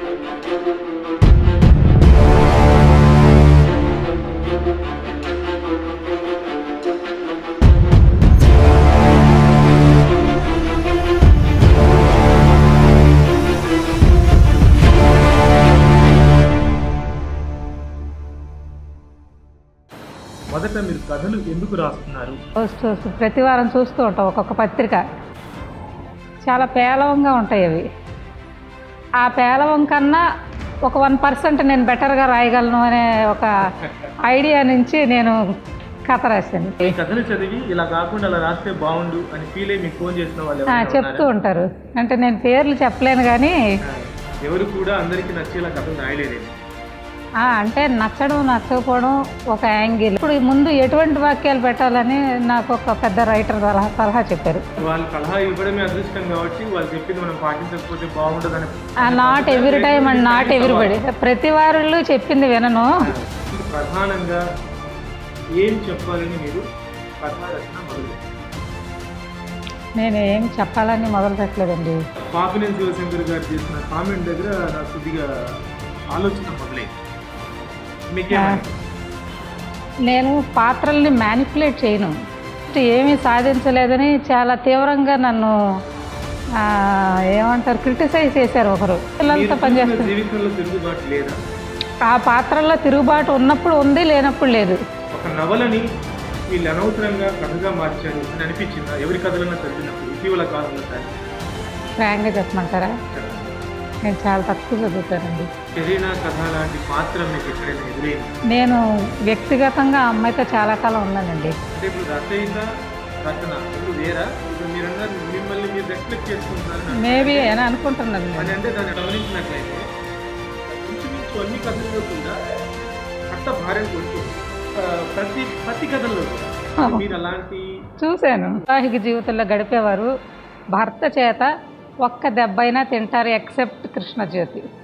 మొదట మీరు కథలు ఎందుకు రాస్తున్నారు వస్తూ వస్తూ ప్రతి వారం చూస్తూ ఉంటాం ఒక్కొక్క పత్రిక చాలా పేలవంగా ఉంటాయి అవి ఆ పేలవం కన్నా ఒక వన్ పర్సెంట్ నేను బెటర్గా రాయగలను అనే ఒక ఐడియా నుంచి నేను కథ రాశాను ఈ కథలు చదివి ఇలా కాకుండా అలా రాస్తే బాగుండు అని ఫీల్ అయ్యి మీకు ఫోన్ చేసిన వాళ్ళు ఆ, ఎవరైనా చెప్తూ ఉన్నారా? ఉంటారు అంటే నేను పేర్లు చెప్పలేను కానీ ఆ, ఎవరు కూడా అందరికీ నచ్చేలా కథలు రాయలేదేమో ఆ, అంటే నచ్చడం నచ్చకపోవడం ఒక యాంగిల్ ఇప్పుడు ముందు ఎటువంటి వాక్యాలు పెట్టాలని నాకు ఒక పెద్ద రైటర్ సలహా సలహా చెప్పారు వాళ్ళు సలహా ఇవ్వడమే అదృష్టం కాబట్టి వాళ్ళు చెప్పింది మనం పాటించకపోతే బాగుండదని not every time and not everybody ప్రతి వారిలో చెప్పింది వినను ఇప్పుడు ప్రధానంగా ఏం చెప్పాలని మీరు కథా రచన మొదలు నేను ఏం చెప్పాలని మొదలు పెట్టలేదండి పాపినేని శివశంకర్ గారు చేసిన కామెంట్ దగ్గర నాకు కొద్దిగా ఆలోచన మొదలైంది మీకేమైంది నేను పాత్రల్ని మ్యానిపులేట్ చేయను ఏమీ సాధించలేదని చాలా తీవ్రంగా నన్ను ఆ, ఏమంటారు క్రిటిసైజ్ చేశారు ఒకరు పిల్లలతో మీరు పనిచేస్తారు చూసిన జీవితంలో తిరుగుబాటు లేదా ఆ పాత్రల్లో తిరుగుబాటు ఉన్నప్పుడు ఉంది లేనప్పుడు లేదు ఒక నవలని వీళ్ళు అనవసరంగా కథగా మార్చారు అని అనిపించిందా ఎవరి కథలన్నా చదివినప్పుడు ఇటీవల కాలంలో కానీ ఫ్రాంక్గా చెప్పమంటారా నేను చాలా తక్కువ చదువుతానండి ఏదైనా కథ లాంటి పాత్ర మీకు ఎక్కడైనా ఎదురైంది నేను వ్యక్తిగతంగా ఆ అమ్మాయితో చాలా కాలం ఉన్నానండి అంటే ఇప్పుడు రచయిత రచన ఇప్పుడు వేరా ఇప్పుడు మీరు అన్నారు మిమ్మల్ని మీరు రెస్పెక్ట్ చేసుకుంటున్నారు అని మేబీ అని అనుకుంటున్నాను నేను. అని అంటే దాన్ని గమనించినట్లయితే ఇంచుమించు అన్ని కథల్లో కూడా అట్ట భార్యను కొడుతుంది ఆ, ప్రతి ప్రతి కథల్లో కూడా మీరు అలాంటి చూశాను వివాహిక జీవితంలో గడిపేవారు భర్త చేత ఒక్క దెబ్బైనా తింటారు ఎక్సెప్ట్ కృష్ణజ్యోతి